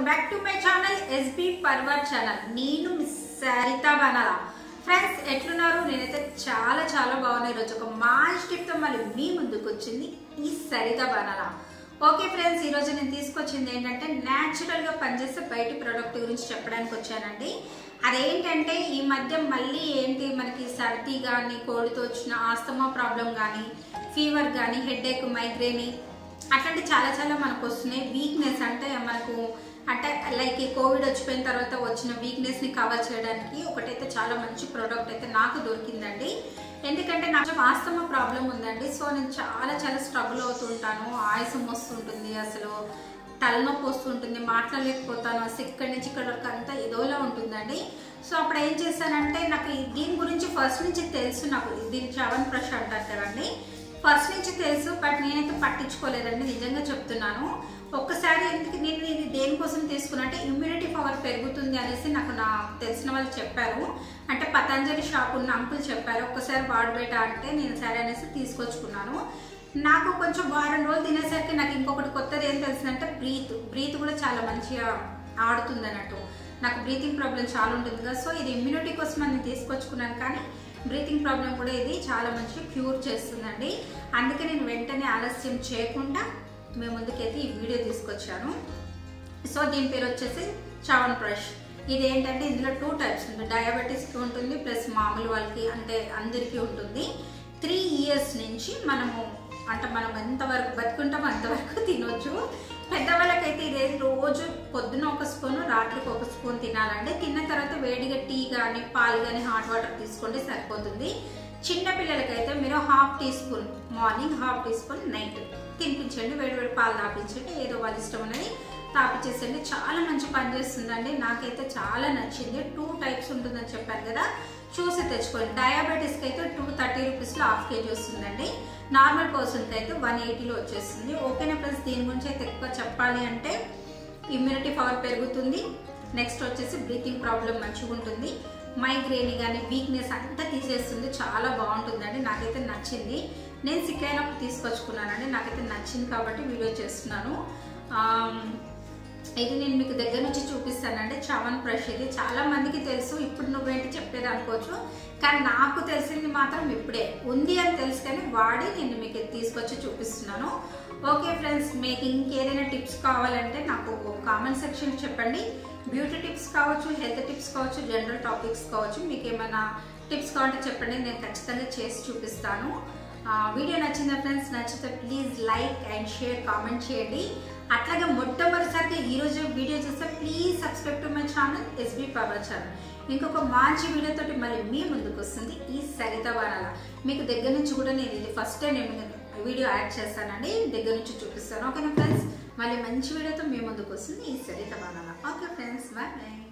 welcome back to my channel SB power channel నేను miss Saritha Banala friends ఎట్లున్నారు నేనైతే చాలా చాలా బాగున్నాయి ఈరోజు ఒక మంచి టిప్తో మళ్ళీ మీ ముందుకు వచ్చింది ఈ సరిత బనాల ఓకే ఫ్రెండ్స్ ఈరోజు నేను తీసుకొచ్చింది ఏంటంటే న్యాచురల్గా పనిచేసే బయటి ప్రోడక్ట్ గురించి చెప్పడానికి వచ్చానండి అదేంటంటే ఈ మధ్య మళ్ళీ ఏంటి మనకి సర్ది కానీ కోడితో వచ్చిన ఆస్తమా ప్రాబ్లం కానీ ఫీవర్ కానీ హెడేక్ మైగ్రేని అట్లాంటి చాలా చాలా మనకు వస్తున్నాయి వీక్నెస్ అంటే మనకు అంటే లైక్ ఈ కోవిడ్ వచ్చిపోయిన తర్వాత వచ్చిన వీక్నెస్ ని కవర్ చేయడానికి ఒకటైతే చాలా మంచి ప్రోడక్ట్ అయితే నాకు దొరికిందండి ఎందుకంటే నాకు ఆస్తమా ప్రాబ్లం ఉందండి సో నేను చాలా చాలా స్ట్రగుల్ అవుతుంటాను ఆయాసం వస్తుంటుంది అసలు తలనొప్పి వస్తుంటుంది మాట్లాడలేకపోతాను అసలు ఇక్కడి నుంచి ఇక్కడ వరకు అంతా ఏదోలా ఉంటుందండి సో అప్పుడు ఏం చేశానంటే నాకు ఈ- దీని గురించి ఫస్ట్ నుంచి తెలుసు నాకు దీని చవన్ బ్రష్ అంటారు కదండి ఫస్ట్ నుంచి తెలుసు బట్ నేనైతే పట్టించుకోలేదండి నిజంగా చెప్తున్నాను ఒక్కసారి ఎందుకు నేను ఇది దేనికోసం తీసుకున్నా అంటే ఇమ్యూనిటీ పవర్ పెరుగుతుంది అనేసి నాకు నా తెలిసిన వాళ్ళు చెప్పారు అంటే పతంజలి షాప్ ఉన్న అంకుల్ చెప్పారు ఒక్కసారి వాడబేట అంటే నేను సరే అనేసి తీసుకొచ్చుకున్నాను నాకు కొంచెం వారం రోజులు తినేసరికి నాకు ఇంకొకటి కొత్తది ఏం తెలిసిందంటే బ్రీత్ బ్రీత్ కూడా చాలా మంచిగా ఆడుతుంది అన్నట్టు నాకు బ్రీతింగ్ ప్రాబ్లం చాలా ఉంటుంది కదా సో ఇది ఇమ్యూనిటీ కోసం నేను తీసుకొచ్చుకున్నాను కానీ బ్రీతింగ్ ప్రాబ్లం కూడా ఇది చాలా మంచిగా క్యూర్ చేస్తుందండి అందుకే నేను వెంటనే ఆలస్యం చేయకుండా మేము ముందుకైతే ఈ వీడియో తీసుకొచ్చాను సో దీని పేరు వచ్చేసి చవన్ బ్రష్ ఇది ఏంటంటే ఇందులో టూ టైప్స్ ఉంటుంది డయాబెటీస్కి ఉంటుంది ప్లస్ మామూలు వాళ్ళకి అంటే అందరికీ ఉంటుంది త్రీ ఇయర్స్ నుంచి మనము అంటే మనం ఎంతవరకు బతుకుంటామో అంతవరకు తినొచ్చు పెద్దవాళ్ళకైతే ఇదే రోజు పొద్దున ఒక స్పూన్ రాత్రికి ఒక స్పూన్ తినాలండి తిన్న తర్వాత వేడిగా టీ కానీ పాలు కానీ హాట్ వాటర్ తీసుకోండి సరిపోతుంది చిన్న పిల్లలకైతే మీరు half teaspoon morning half teaspoon night తినిపించండి వేడి వేడి పాలు తాపించండి ఏదో వాళ్ళ ఇష్టం అనేది తాపించేసండి చాలా మంచి పని చేస్తుందండి నాకైతే చాలా నచ్చింది టూ టైప్స్ ఉంటుందని చెప్పాను కదా చూసి తెచ్చుకోండి డయాబెటీస్కి అయితే టూ థర్టీ రూపీస్లో హాఫ్ కేజీ వస్తుందండి నార్మల్ పర్సన్కి అయితే వన్ ఎయిటీలో వచ్చేస్తుంది ఓకేనా ప్లస్ దీని గురించి అయితే ఎక్కువ చెప్పాలి అంటే ఇమ్యూనిటీ పవర్ పెరుగుతుంది నెక్స్ట్ వచ్చేసి బ్రీతింగ్ ప్రాబ్లం మంచిగా ఉంటుంది మైగ్రేన్ కానీ వీక్నెస్ అంతా తీసేస్తుంది చాలా బాగుంటుందండి నాకైతే నచ్చింది నేను సిక్ అయినప్పుడు తీసుకొచ్చుకున్నానండి నాకైతే నచ్చింది కాబట్టి వీడియో చేస్తున్నాను ఆమ్, ఇది నేను మీకు దగ్గర నుంచి చూపిస్తానండి చవన్ బ్రష్ ఇది చాలా మందికి తెలుసు ఇప్పుడు నువ్వేంటి చెప్పేది అనుకోవచ్చు కానీ నాకు తెలిసింది మాత్రం ఇప్పుడే ఉంది అని తెలుసు కానీ వాడి నేను మీకు తీసుకొచ్చి చూపిస్తున్నాను ఓకే ఫ్రెండ్స్ మీకు ఇంకేదైనా టిప్స్ కావాలంటే నాకు కామెంట్ సెక్షన్ చెప్పండి బ్యూటీ టిప్స్ కావచ్చు హెల్త్ టిప్స్ కావచ్చు జనరల్ టాపిక్స్ కావచ్చు మీకు ఏమైనా టిప్స్ కావాలంటే చెప్పండి నేను ఖచ్చితంగా చేసి చూపిస్తాను ఆ, వీడియో నచ్చిందా ఫ్రెండ్స్ నచ్చితే please like and share comment చేయండి అట్లాగే మొట్టమొదటిసారిగా ఈ రోజు వీడియో చూస్తే please subscribe to my channel SB power channel ఇంకొక మంచి వీడియోతోటి మళ్ళీ మీ ముందుకు వస్తుంది ఈ సరిత వారాల మీకు దగ్గర నుంచి కూడా నేను ఇది ఫస్ట్ టైం నేను వీడియో యాడ్ చేస్తానండి దగ్గర నుంచి చూపిస్తాను ఓకేనా ఫ్రెండ్స్ మళ్ళీ మంచి వీడియోతో మీ ముందుకు వస్తుంది ఈ సరిత వారాల ఓకే ఫ్రెండ్స్ బాయ్ బాయ్